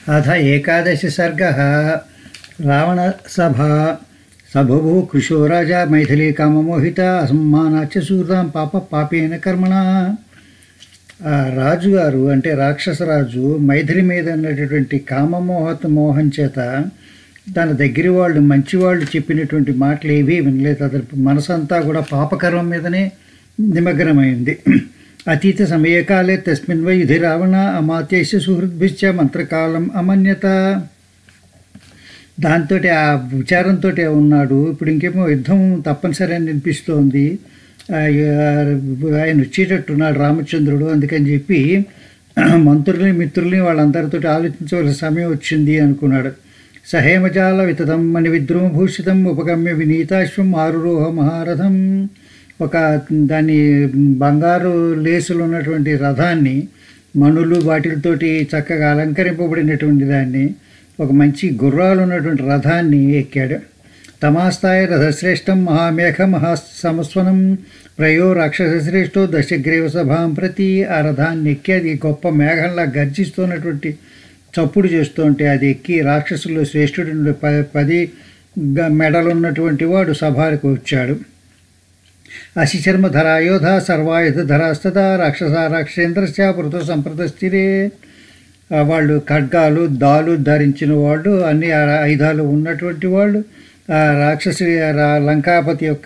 अथ एकादश सर्गः रावणसभा सभुभुः कृशो राजा मैथिली काममोहिता అసమ్మానాచ సూర్దాం పాప పాపేన కర్మణ ఆ రాజుగారు అంటే రాక్షసరాజు మైథిలి మీద ఉన్నటువంటి కామమోహత మోహం చేత తన దగ్గర వాళ్ళు మంచి వాళ్ళు చెప్పినటువంటి మాటలు ఏవీ వినలేదు అతని మనసంతా కూడా పాపకర్మం మీదనే నిమగ్నమైంది అతీత సమయకాలే తస్మిన్ వై యుధి రావణ అమాత్యస్య సుహృద్భిశ్చ మంత్రకాలం అమన్యత దాంతో ఆ విచారంతో ఉన్నాడు ఇప్పుడు ఇంకేమో యుద్ధం తప్పనిసరి అని అనిపిస్తోంది ఆ, ఆయన వచ్చేటట్టున్నాడు రామచంద్రుడు అందుకని చెప్పి మంత్రుల్ని మిత్రుల్ని వాళ్ళందరితో ఆలోచించవలసిన సమయం వచ్చింది అనుకున్నాడు సహేమజాల వితతం మణి విద్రోమభూషితం ఉపగమ్య వినీతాశ్వం ఆరురోహ మహారథం ఒక దాని బంగారు లేసులు ఉన్నటువంటి రథాన్ని మణులు వాటితోటి చక్కగా అలంకరింపబడినటువంటి దాన్ని ఒక మంచి గుర్రాలు ఉన్నటువంటి రథాన్ని ఎక్కాడు తమాస్థాయ రథశ్రేష్టం మహామేఘ మహాసమస్వనం ప్రయో రాక్షసశ్రేష్టో దశగ్రీవ సభాం ప్రతి ఆ రథాన్ని ఎక్కి అది గొప్ప మేఘంలా గర్జిస్తున్నటువంటి చప్పుడు చేస్తుంటే అది ఎక్కి రాక్షసుల్లో శ్రేష్ఠుడు ప- పది గ- మెడలున్నటువంటి వాడు సభకు వచ్చాడు అశిచర్మధరా యోధ సర్వాయుధధరాస్తత రాక్షస రాక్షసేంద్రశ్చ పృథు సంప్రదస్థిరే ఆ వాళ్ళు ఖడ్గాలు దాలు ధరించిన వాళ్ళు అన్ని ఆ ఆయుధాలు ఉన్నటువంటి వాళ్ళు ఆ రాక్షసి రా- లంకాపతి యొక్క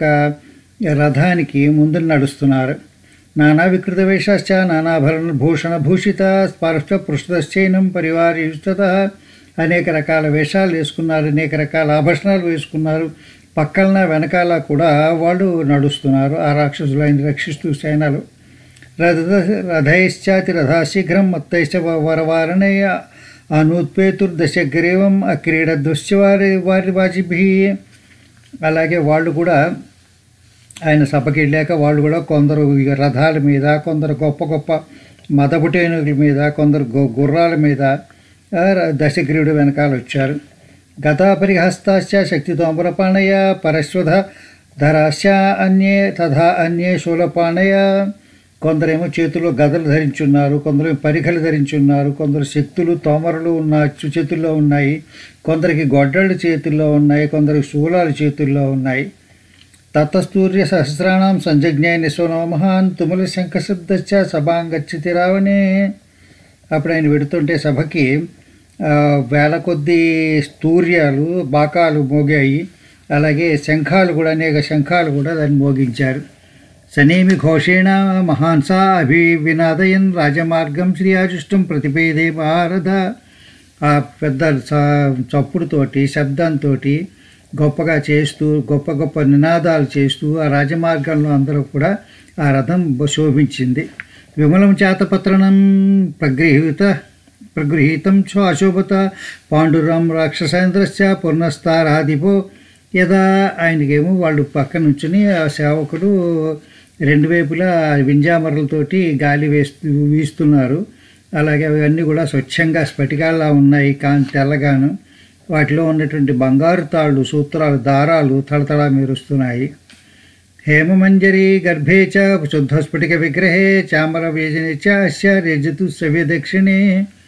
రథానికి ముందు నడుస్తున్నారు నానా వికృత వేషాశ్చ నానాభరణ భూషణ భూషిత స్పర్శ పృష్ఠశ్చైనం పరివారయుస్తత అనేక రకాల వేషాలు వేసుకున్నారు అనేక రకాల ఆభరణాలు వేసుకున్నారు పక్కన వెనకాల కూడా వాళ్ళు నడుస్తున్నారు ఆ రాక్షసులు ఆయన రక్షిస్తూ సైనాలు రథ రథైశ్చాతి రథా శీఘ్రం మత్తైశ్చ వరవారణయ అనూత్పేతుర్దశగ్రీవం అక్రీడద్వశ్చ వారి వారి వాజిభి అలాగే వాళ్ళు కూడా ఆయన సభకి వెళ్ళాక వాళ్ళు కూడా కొందరు ఇక రథాల మీద కొందరు గొప్ప గొప్ప మదపుటేనుగుల మీద కొందరు గు- గుర్రాల మీద ఆ, ర- దశగ్రీవుడు వెనకాల వచ్చారు గతాపరిహస్తాశ్చ శక్తితోంబరపాణయ పరశ్వధ ధరాశ్చ అన్యే తథా అన్యే శూలపాణయ కొందరేమో చేతిలో గదలు ధరించున్నారు కొందరు పరిఖలు ధరించున్నారు కొందరు శక్తులు తోమరలు ఉన్న చు- చేతుల్లో ఉన్నాయి కొందరికి గొడ్డళ్ళు చేతుల్లో ఉన్నాయి కొందరికి శూలాలు చేతుల్లో ఉన్నాయి తతస్తూర్య సహస్రాణం సంజజ్ఞాయ నిశ్వనో మహాన్ తుముల శంఖశబ్దశ్చ సభాంగచ్చతి రావణే అప్పుడు ఆయన పెడుతుంటే సభకి ఆ, వేల కొద్ది స్తూర్యాలు బాకాలు మోగాయి అలాగే శంఖాలు కూడా అనేక శంఖాలు కూడా దాన్ని మోగించారు సనేమి ఘోషేణ మహాన్సా అభివినాదయన్ రాజమార్గం శ్రీయాజుష్టం ప్రతిపేదే భారత ఆ పెద్ద చ- చప్పుడుతోటి శబ్దంతో గొప్పగా చేస్తూ గొప్ప గొప్ప నినాదాలు చేస్తూ ఆ రాజమార్గంలో అందరూ కూడా ఆ రథం బ- శోభించింది విమలం చేతపత్రణం ప్రగృహీత ప్రగృహీతం చో అశోభత పాండురం రాక్షసేంద్రశ్చ పూర్ణస్తారాధిపో యదా ఆయనకేమో వాళ్ళు పక్క నుంచుని ఆ సేవకుడు రెండు వైపులా వింజామరలతోటి గాలి వేస్తూ వీస్తున్నారు అలాగే అవన్నీ కూడా స్వచ్ఛంగా స్ఫటికాల్లా ఉన్నాయి కాంతి తెల్లగాను వాటిలో ఉన్నటువంటి బంగారు తాళ్ళు సూత్రాలు దారాలు తళతళ మెరుస్తున్నాయి హేమమంజరి గర్భే చ శుద్ధస్ఫటిక విగ్రహే చామర వేజనే చ అస్య రజతు సవ్య దక్షిణే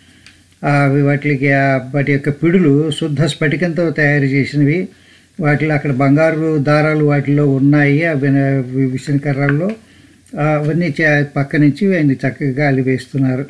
ఆ వాటికి ఆ వాటి యొక్క పిడులు శుద్ధ స్ఫటికంతో తయారు చేసినవి వాటిలో అక్కడ బంగారు దారాలు వాటిలో ఉన్నాయి అవి విసిన కర్రల్లో అవన్నీ చే- పక్క నుంచి ఆయన చక్కగా అలివేస్తున్నారు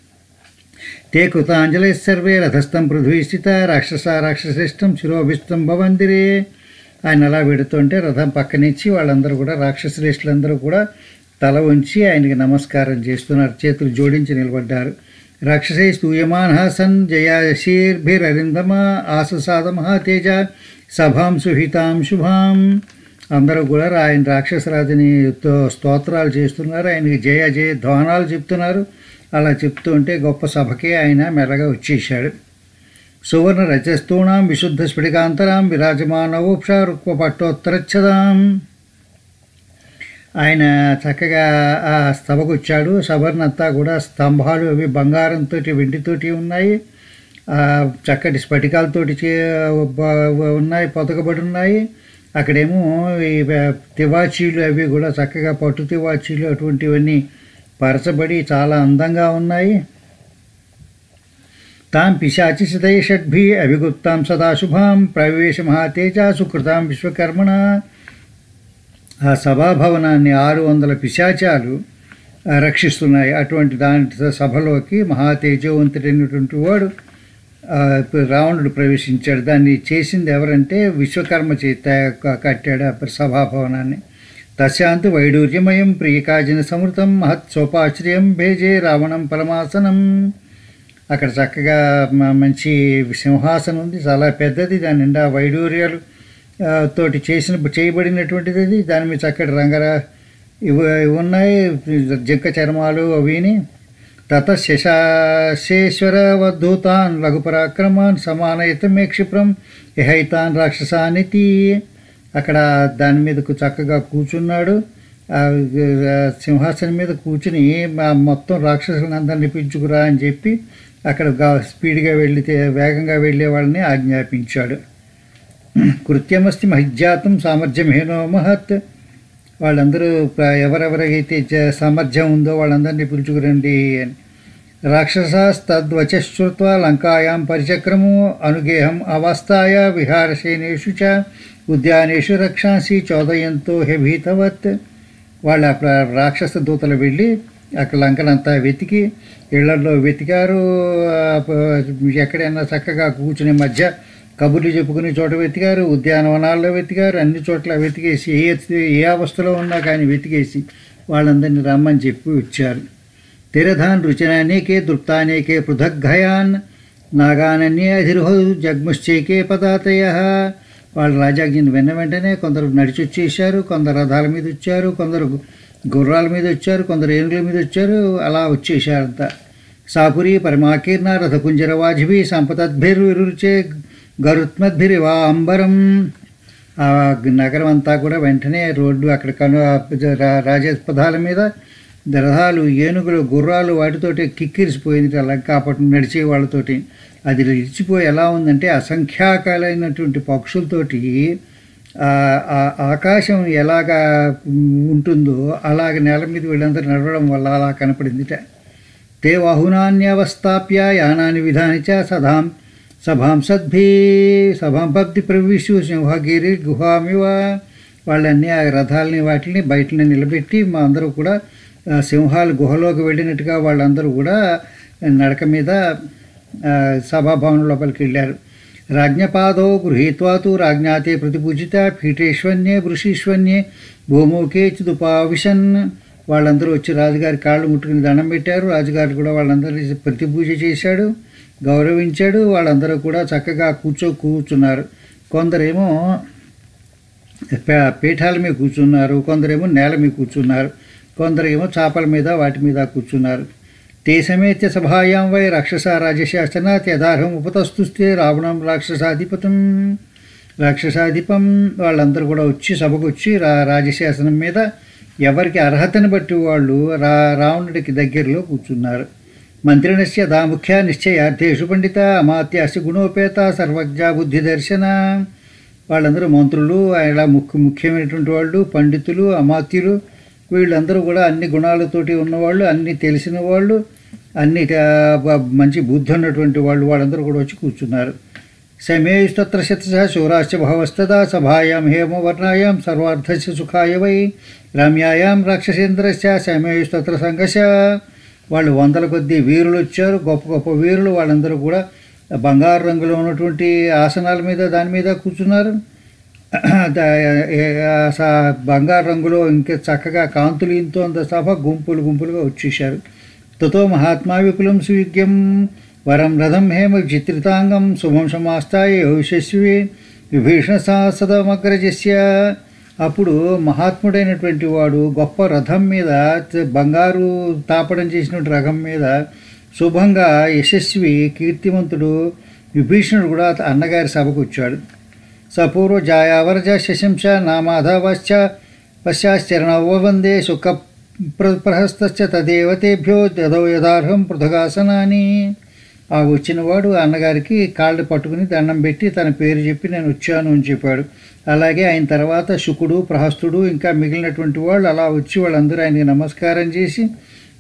తే కృతాంజలి సర్వే రథస్థం పృథ్వీ స్థిత రాక్షస రాక్షశ్రేష్టం శిరోభిష్టం భవందిరే ఆయన అలా పెడుతుంటే రథం పక్క నుంచి వాళ్ళందరూ కూడా రాక్షశ్రేష్ఠులందరూ కూడా తల ఉంచి ఆయనకి నమస్కారం చేస్తున్నారు చేతులు జోడించి నిలబడ్డారు రాక్షసై స్తూయమాన సన్ జయాశీర్భిరరిందమ ఆససాదమ తేజ సభాం సుహితాం శుభాం అందరూ కూడా ఆయన రాక్షసరాజుని తో- స్తోత్రాలు చేస్తున్నారు ఆయనకి జయ జయ ధ్వానాలు చెప్తున్నారు అలా చెప్తూ ఉంటే గొప్ప సభకే ఆయన మెల్లగా వచ్చేసాడు సువర్ణ రజస్తూణాం విశుద్ధ స్ఫటికాంతరాం విరాజమానవోక్ష రుక్వ పట్టోత్తరచ్చదాం ఆయన చక్కగా ఆ సభకు వచ్చాడు సభనంతా కూడా స్తంభాలు అవి బంగారంతో వెండితోటి ఉన్నాయి ఆ చక్కటి స్ఫటికాలతోటి చే- బ- ఉన్నాయి పొదగబడి ఉన్నాయి అక్కడేమో ఈ బ- తివాచీలు అవి కూడా చక్కగా పట్టు తివాచీలు అటువంటివన్నీ పరచబడి చాలా అందంగా ఉన్నాయి తాం పిశాచిసితై షడ్భి అభిగుప్తాం సదాశుభాం ప్రవేశ మహాతేజ సుకృతాం విశ్వకర్మణ ఆ సభాభవనాన్ని ఆరు వందల పిశాచాలు ఆ, రక్షిస్తున్నాయి అటువంటి దాంట్లో సభలోకి మహాతేజవంతుడైనటువంటి వాడు ఆ, రావణుడు ప్రవేశించాడు దాన్ని చేసింది ఎవరంటే విశ్వకర్మ చేత క- కట్టాడు ఆ సభాభవనాన్ని తశాంతి వైడూర్యమయం ప్రియకాజన సమృతం మహత్ సోపాశ్రయం భేజే రావణం పరమాసనం అక్కడ చక్కగా మ- మంచి సింహాసనం ఉంది చాలా పెద్దది దాని నిండా వైడూర్యాలు ఆ, తోటి చేసిన చేయబడినటువంటిది అది దాని మీద చక్కటి రంగరా ఇవి ఇవి ఉన్నాయి జింక చర్మాలు అవిని తత శశాశేశ్వర వద్ధూతాన్ లఘుపరాక్రమాన్ సమానయితమే క్షిప్రం ఇహైతాన్ రాక్షసానితి అక్కడ దాని మీద కు- చక్కగా కూర్చున్నాడు ఆ ఆ సింహాసనం మీద కూర్చుని మా మొత్తం రాక్షసులను అందరిని పిలుచుకురా అని చెప్పి అక్కడ గా- స్పీడ్గా వెళ్ళితే వేగంగా వెళ్ళే వాళ్ళని ఆజ్ఞాపించాడు కృత్యమస్తి మహిజ్జాతం సామర్థ్యమేనో మహత్ వాళ్ళందరూ ప్ర- ఎవరెవరికైతే జ- సామర్థ్యం ఉందో వాళ్ళందరినీ పిలుచుకురండి అని రాక్షసాస్తద్వచశ్రుత్వా లంకాయాం పరిచక్రము అనుగేహం అవస్థాయ విహారసేనేషు చ ఉద్యానేషు రక్షాంసి చోదయంతో హెభీతవత్ వాళ్ళ ప్ర- రాక్షస దూతలు వెళ్ళి అక్కడ లంకనంతా వెతికి ఇళ్లలో వెతికారు ఆ, ప- ఎక్కడైనా చక్కగా కూర్చునే మధ్య కబుర్లు చెప్పుకునే చోట వెతికారు ఉద్యానవనాల్లో వెతికారు అన్ని చోట్ల వెతికేసి ఏ ఏ అవస్థలో ఉన్నా కానీ వెతికేసి వాళ్ళందరినీ రమ్మని చెప్పి వచ్చారు తిరధాన్ రుచనానేకే దృప్తానేకే పృథగ్ఘయాన్ నాగానన్యే అధిరుహౌ జగ్ముశ్చైకే పదాతయ వాళ్ళు రాజాజ్ఞని విన్న వెంటనే కొందరు నడిచి వచ్చేసారు కొందరు రథాల మీద వచ్చారు కొందరు గు- గుర్రాల మీద వచ్చారు కొందరు ఏనుగుల మీద వచ్చారు అలా వచ్చేసారంతా సాపురి పరమాకీర్ణ రథకుంజర వాజిభి సంపతద్భిర్విరుచే గరుత్మద్భిరివా అంబరం ఆ నగరం అంతా కూడా వెంటనే రోడ్డు అక్కడ కను రా- రాజపదాల మీద రథాలు ఏనుగులు గుర్రాలు వాటితోటి కిక్కిరిసిపోయింది లంకాపట్నం నడిచే వాళ్ళతోటి అది ఇచ్చిపోయి ఎలా ఉందంటే అసంఖ్యాకాలైనటువంటి పక్షులతోటి ఆ ఆ ఆకాశం ఎలాగా ఉంటుందో అలాగ నేల మీద వీళ్ళందరూ నడవడం వల్ల అలా కనపడిందిట తే వాహునాన్యవస్థాప్య యానాని విధాని చ సదాం సభాం సద్భి సభాం పబ్ది ప్రవిశు సింహగిరి గుహామివ వాళ్ళన్నీ ఆ రథాలని వాటిని బయటనే నిలబెట్టి మా అందరూ కూడా ఆ సింహాలు గుహలోకి వెళ్ళినట్టుగా వాళ్ళందరూ కూడా నడక మీద ఆ, సభాభవనం లోపలికి వెళ్ళారు రాజ్ఞపాదో గృహీత్వా తు రాజ్ఞాతే ప్రతిపూజిత పీఠేశ్వన్యే వృషీశ్వన్యే భూమోకే చుదుపావిషన్ వాళ్ళందరూ వచ్చి రాజుగారి కాళ్ళు ముట్టుకుని దండం పెట్టారు రాజుగారు కూడా వాళ్ళందరినీ ప్రతి పూజ చేశాడు గౌరవించాడు వాళ్ళందరూ కూడా చక్కగా కూర్చో కూర్చున్నారు కొందరేమో పే- పీఠాల మీద కూర్చున్నారు కొందరేమో నేల మీద కూర్చున్నారు కొందరేమో చాపల మీద వాటి మీద కూర్చున్నారు తే సమేత్య సభాయాం వై రాక్షస రాజశాసనాత్ యథార్హం ఉపతస్తుస్తే రావణం రాక్షసాధిపతం రాక్షసాధిపం వాళ్ళందరూ కూడా వచ్చి సభకు వచ్చి రా రాజశాసనం మీద ఎవరికి అర్హతను బట్టి వాళ్ళు రా రావణుడికి దగ్గరలో కూర్చున్నారు మంత్రిణస్య దాముఖ్య నిశ్చయార్థేషు పండిత అమాత్యాస్య గుణోపేత సర్వజ్ఞ బుద్ధి దర్శన వాళ్ళందరూ మంత్రులు ఇలా ముఖ్య ముఖ్యమైనటువంటి వాళ్ళు పండితులు అమాత్యులు వీళ్ళందరూ కూడా అన్ని గుణాలతోటి ఉన్నవాళ్ళు అన్ని తెలిసిన వాళ్ళు అన్ని ఆ, బ- మంచి బుద్ధి ఉన్నటువంటి వాళ్ళు వాళ్ళందరూ కూడా వచ్చి కూర్చున్నారు సమేస్తత్ర శతశ శూరాశ్చ భవస్తదా సభాయాం హేమవర్ణాయాం సర్వార్థస్య సుఖాయ వై రమ్యాయాం రాక్షసేంద్రస్య సమేస్తత్ర సంఘశ వాళ్ళు వందల కొద్దీ వీరులు వచ్చారు గొప్ప గొప్ప వీరులు వాళ్ళందరూ కూడా బంగారు రంగులో ఉన్నటువంటి ఆసనాల మీద దాని మీద కూర్చున్నారు ద- ఏ- ఆ స- బంగారు రంగులో ఇంకా చక్కగా కాంతులు ఇంతో అంత సభ గుంపులు గుంపులుగా వచ్చేసారు తతో మహాత్మా విపులం సుయుగ్యం వరం రథం హేమ చిత్రితాంగం శుభం సమాస్తాయ యశస్వి విభీషణ సాసదమగ్రజస్య అప్పుడు మహాత్ముడైనటువంటి వాడు గొప్ప రథం మీద త- బంగారు తాపడం చేసినటువంటి రథం మీద శుభంగా యశస్వి కీర్తివంతుడు విభీషణుడు కూడా అన్నగారి సభకు వచ్చాడు సపూర్వ జాయావరజ శశంస నామాధవశ్చ పశ్చాశ్చరణవ వందే సుఖ ప్రహస్తశ్చ తదేవ తేభ్యో దదో యథార్హం పృథగాసనాని ఆ వచ్చినవాడు అన్నగారికి కాళ్ళు పట్టుకుని దండం పెట్టి తన పేరు చెప్పి నేను వచ్చాను అని చెప్పాడు అలాగే ఆయన తర్వాత శుకుడు ప్రహస్తుడు ఇంకా మిగిలినటువంటి వాళ్ళు అలా వచ్చి వాళ్ళందరూ ఆయనకి నమస్కారం చేసి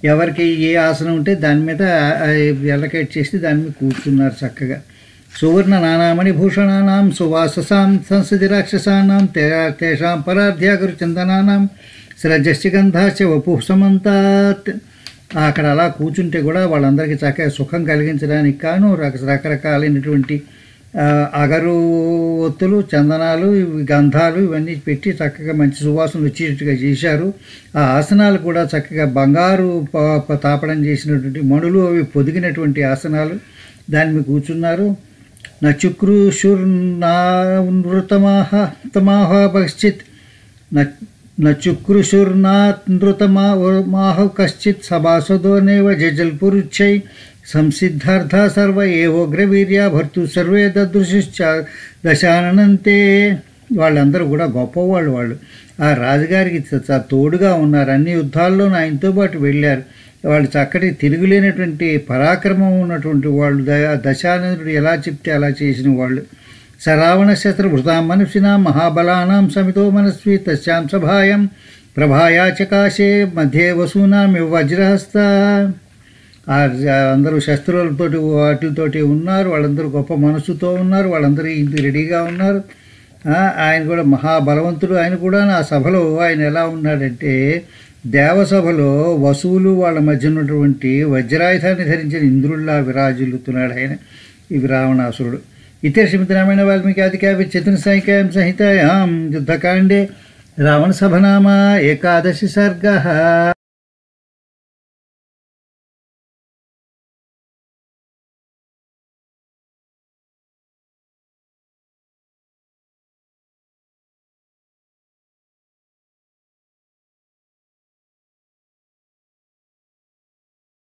ఎవరికి ఏ ఆసనం ఉంటే దాని మీద ఎలకేట్ చేసి దాని మీద కూర్చున్నారు చక్కగా సువర్ణ నానామణి భూషణానాం సువాససాం సంసది రాక్షసానాం తే తేషాం పరాధ్యాగురు చందనానాం స్రజస్య గంధాచ వపు సమంతాత్ అక్కడ అలా కూర్చుంటే కూడా వాళ్ళందరికీ చక్కగా సుఖం కలిగించడానికి కాను రక రకరకాలైనటువంటి ఆ, అగరు ఒత్తులు చందనాలు ఇవి గంధాలు ఇవన్నీ పెట్టి చక్కగా మంచి సువాసన వచ్చేటట్టుగా చేశారు ఆ ఆసనాలు కూడా చక్కగా బంగారు ప- ప- తాపడం చేసినటువంటి మణులు అవి పొదిగినటువంటి ఆసనాలు దాని మీద కూర్చున్నారు నచుక్రుషుర్నా నృతమాహ తమాహ పశ్చిత్ నచుక్రుషుర్నా నృతమాహ కశ్చిత్ సభాసదో నేవ జజల్పురుచ్చై సంసిద్ధార్థ సర్వ ఏవోగ్రవీర్య భర్తు సర్వే దదృశ్చ దశానంతే వాళ్ళందరూ కూడా గొప్పవాళ్ళు వాళ్ళు ఆ రాజుగారికి చ- చ- తోడుగా ఉన్నారు అన్ని యుద్ధాల్లో ఆయనతో పాటు వెళ్ళారు వాళ్ళు చక్కటి తిరుగులేనటువంటి పరాక్రమం ఉన్నటువంటి వాళ్ళు ద- దశానందుడు ఎలా చెప్తే అలా చేసిన వాళ్ళు సరావణ శస్త్ర భృతాం మనుషినా మహాబలానాం సమితో మనస్వి తస్యాం సభాయం ప్రభాయా చకాశే మధ్యే వసూనాం వజ్రహస్త ఆ అందరూ శస్త్రాలతోటి వాటితోటి ఉన్నారు వాళ్ళందరూ గొప్ప మనసుతో ఉన్నారు వాళ్ళందరూ ఇంటికి రెడీగా ఉన్నారు ఆ, ఆయన కూడా మహాబలవంతుడు ఆయన కూడా నా సభలో ఆయన ఎలా ఉన్నాడంటే దేవసభలో వసువులు వాళ్ళ మధ్య ఉన్నటువంటి వజ్రాయుధాన్ని ధరించిన ఇంద్రుల్లా విరాజిల్లుతున్నాడు ఆయన ఈ రావణాసురుడు ఇతర శ్రీమతి వాల్మీకి ఆది కావ్య చతుర్ సాయికాయం సంహితాయాం యుద్ధకాండే రావణ సభనామా ఏకాదశి సర్గ